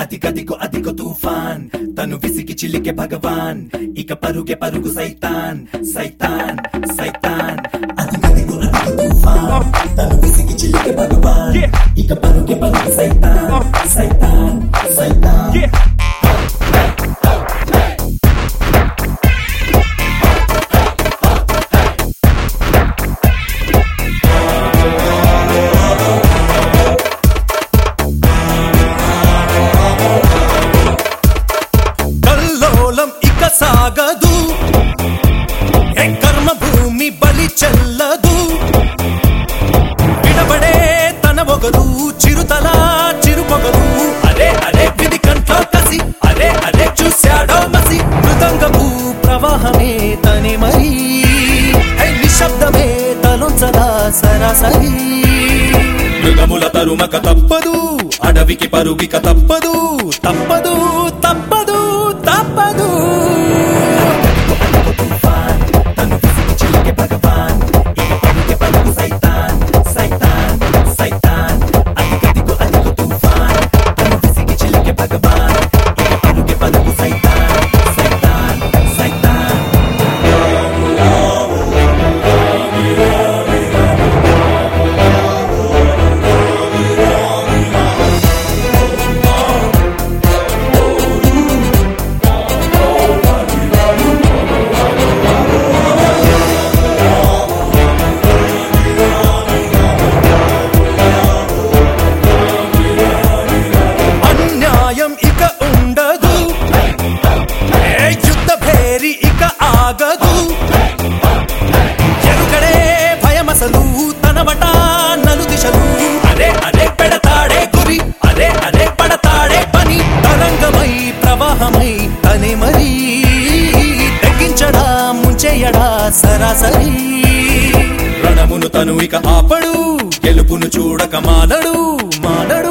అదిగదిగో అదిగో తూఫాన్ తను విసిగి చిల్లికే భగవాన్ ఇక పరుగే పరుగు సైతాన్ సైతాన్ సైతాన్ అదిగదిగో అదిగో తూఫాన్ తను విసిగి చిల్లికే భగవాన్ ఇక పరుగే పరుగు సైతాన్ సైతాన్ సైతాన్ కల్లోలం ఇక సాగదు ఏ కర్మ భూమి బలి చెల్లదు విడబడే తన ఒగరు చిరుతల చిరుపొగరు అరే అరే విధి కంట్లో కసి అరే అరే చూశాడో మసి మృదంగపు ప్రవాహమే తని మరి హే, నిశ్శబ్దమే తలొంచదా సరాసరి మృగముల తరుమక తప్పదు అడవికి పరుగిక తప్పదు తప్పదు తప్పదు తప్పదు తూఫాన్ తను విసిగి చిల్లికే భగవాన్ ఇక పరుగే పరుగు సైతాన్ సైతాన్ సైతాన్ అదిగదిగో అదిగో తూఫాన్ తను విసిగి చిల్లికే భగవాన్ ఇక పరుగే పరుగు సైతాన్ సైతాన్ సైతాన్ అన్యాయం ఇక ఉండదు ఏ యుద్ధ భేరి ఇక ఆగదు ఎరుగడే భయమసలు తనవట నలు దిశలు అరే అరే పెడతాడే గురి అరే అరే పడతాడే పని తరంగమై ప్రవాహమై తనే మరి తగ్గించడా ముంచేయడా సరాసరి రణమును తను ఇక ఆపడు గెలుపును చూడక మానడు మానడు